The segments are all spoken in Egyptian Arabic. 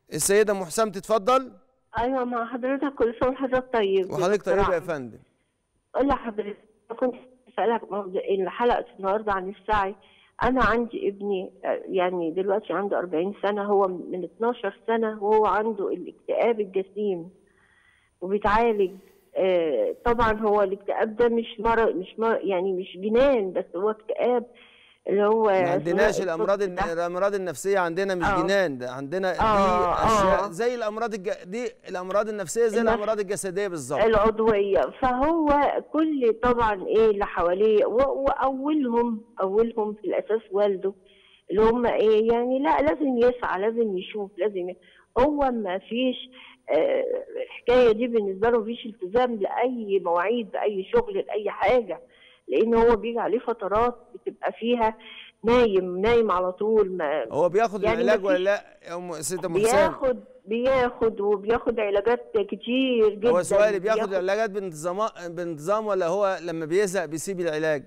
السيده ام حسام تتفضل ايوه مع حضرتك كل سنه وحضرتك طيب وحضرتك طيبه يا بسرعة. فندم قول لحضرتك كنت اسالك موضوع الحلقه النهارده عن السعي انا عندي ابني آه، يعني دلوقتي عنده 40 سنه هو من 12 سنه وهو عنده الاكتئاب الجسيم وبيتعالج آه، طبعا هو الاكتئاب ده مش مرض مش مرض يعني مش جنان بس هو اكتئاب اللي هو ما عندناش سواء الامراض الصوت ده- الامراض النفسيه عندنا مش آه. جنان ده عندنا دي آه، اشياء آه. زي الامراض الج... دي الامراض النفسيه زي النفس- الامراض الجسديه بالظبط العضوية فهو كل طبعا ايه اللي حواليه و- واولهم اولهم في الاساس والده اللي هم ايه يعني لا لازم يسعى لازم يشوف لازم ي... هو ما فيش آه، الحكايه دي بالنسبه له مفيش التزام لاي مواعيد باي شغل لاي حاجه لان هو بيجي عليه فترات بتبقى فيها نايم نايم على طول ما هو بياخد يعني العلاج ولا مفيش- لا يا ام ست ام حسام بياخد بياخد وبياخد علاجات كتير جدا هو سؤالي بياخد العلاجات بانتظام بانتظام ولا هو لما بيزهق بيسيب العلاج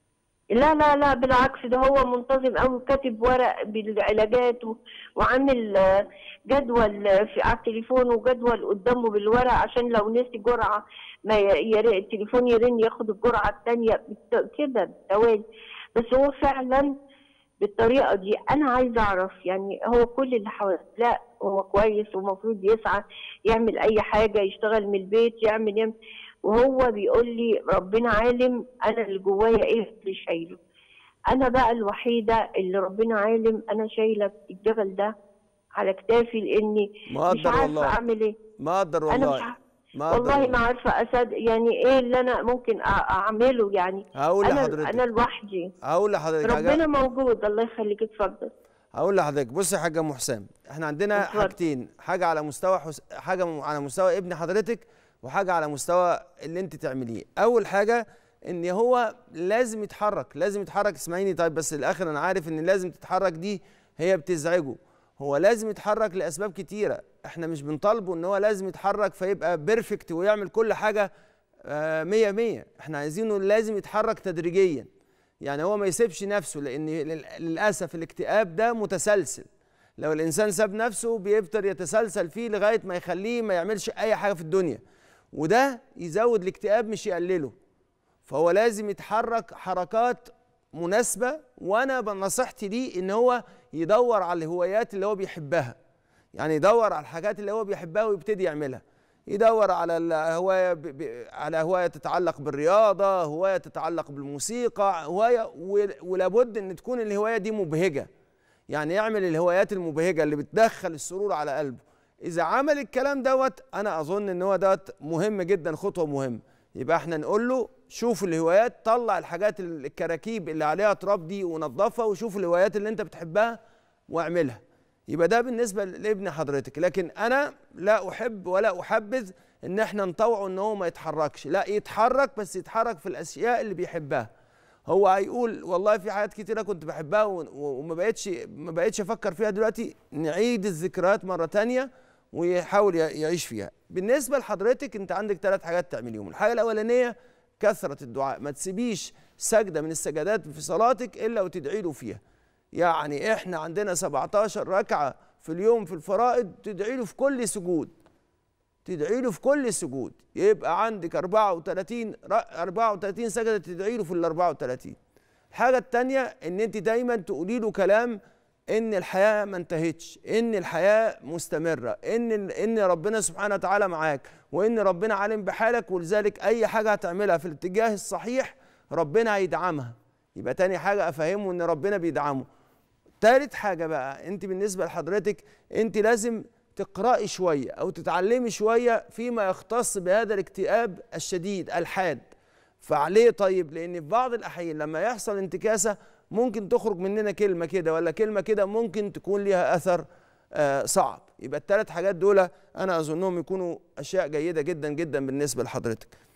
لا لا لا بالعكس ده هو منتظم قوي كاتب ورق بالعلاجات و- وعامل آه، جدول آه، في على التليفون وجدول قدامه بالورق عشان لو نسي جرعه ما ي- ير- التليفون يرن ياخد الجرعه الثانيه كده بالتوالي بس هو فعلا بالطريقه دي انا عايزه اعرف يعني هو كل اللي حواليه لا هو كويس ومفروض يسعى يعمل اي حاجه يشتغل من البيت يعمل يعمل وهو بيقول لي ربنا عالم انا اللي جوايا ايه اللي شايله انا بقى الوحيده اللي ربنا عالم انا شايله الجبل ده على كتافي لاني مش مقدر عارفه والله اعمل ايه ما اقدر انا مش والله عارفه ما اقدر والله ما عارفه اسد يعني ايه اللي انا ممكن أ- اعمله يعني هقول انا لحضرتك انا لوحدي هقول لحضرتك حاجه ربنا موجود الله يخليك اتفضل هقول لحضرتك بص يا حاجه ام حسام احنا عندنا اتفضل. حاجتين حاجه على مستوى حس... حاجه م- على مستوى ابن حضرتك وحاجه على مستوى اللي انت تعمليه اول حاجه ان هو لازم يتحرك لازم يتحرك اسمعيني طيب بس الاخر انا عارف ان لازم تتحرك دي هي بتزعجه هو لازم يتحرك لاسباب كتيره احنا مش بنطالبه ان هو لازم يتحرك فيبقى بيرفكت ويعمل كل حاجه آه، مية مية احنا عايزينه لازم يتحرك تدريجيا يعني هو ما يسيبش نفسه لان لل- للاسف الاكتئاب ده متسلسل لو الانسان ساب نفسه بيفضل يتسلسل فيه لغايه ما يخليه ما يعملش اي حاجه في الدنيا وده يزود الاكتئاب مش يقلله فهو لازم يتحرك حركات مناسبه وانا بنصيحتي ليه ان هو يدور على الهوايات اللي هو بيحبها يعني يدور على الحاجات اللي هو بيحبها ويبتدي يعملها يدور على الهوايه ب... ب... على هوايه تتعلق بالرياضه هوايه تتعلق بالموسيقى هوايه و... ولابد ان تكون الهوايه دي مبهجه يعني يعمل الهوايات المبهجه اللي بتدخل السرور على قلبه اذا عمل الكلام دوت انا اظن ان هو دوت مهم جدا خطوه مهمه يبقى احنا نقول له شوف الهوايات طلع الحاجات ال- الكراكيب اللي عليها تراب دي ونظفها وشوف الهوايات اللي انت بتحبها واعملها يبقى ده بالنسبه لابن حضرتك لكن انا لا احب ولا احبذ ان احنا نطوعه ان هو ما يتحركش لا يتحرك بس يتحرك في الاشياء اللي بيحبها هو هيقول والله في حاجات كتيره كنت بحبها و- و- وما بقتش ما بقتش افكر فيها دلوقتي نعيد الذكريات مره تانية ويحاول ي- يعيش فيها بالنسبه لحضرتك انت عندك ثلاث حاجات تعمليهم الحاجه الاولانيه كثره الدعاء ما تسيبيش سجده من السجدات في صلاتك الا وتدعي له فيها يعني احنا عندنا 17 ركعه في اليوم في الفرائض تدعي له في كل سجود تدعي له في كل سجود يبقى عندك 34 ر- 34 سجده تدعي له في ال 34 الحاجه الثانيه ان انت دايما تقولي له كلام ان الحياه ما انتهتش ان الحياه مستمره ان ان ربنا سبحانه وتعالى معاك وان ربنا عالم بحالك ولذلك اي حاجه هتعملها في الاتجاه الصحيح ربنا هيدعمها يبقى تاني حاجه افهمه ان ربنا بيدعمه تالت حاجة بقى انت بالنسبة لحضرتك انت لازم تقرأي شوية او تتعلمي شوية فيما يختص بهذا الاكتئاب الشديد الحاد فعليه طيب لان في بعض الاحيان لما يحصل انتكاسة ممكن تخرج مننا كلمة كده ولا كلمة كده ممكن تكون ليها اثر آه صعب يبقى الثلاث حاجات دول انا اظنهم يكونوا اشياء جيدة جدا جدا بالنسبة لحضرتك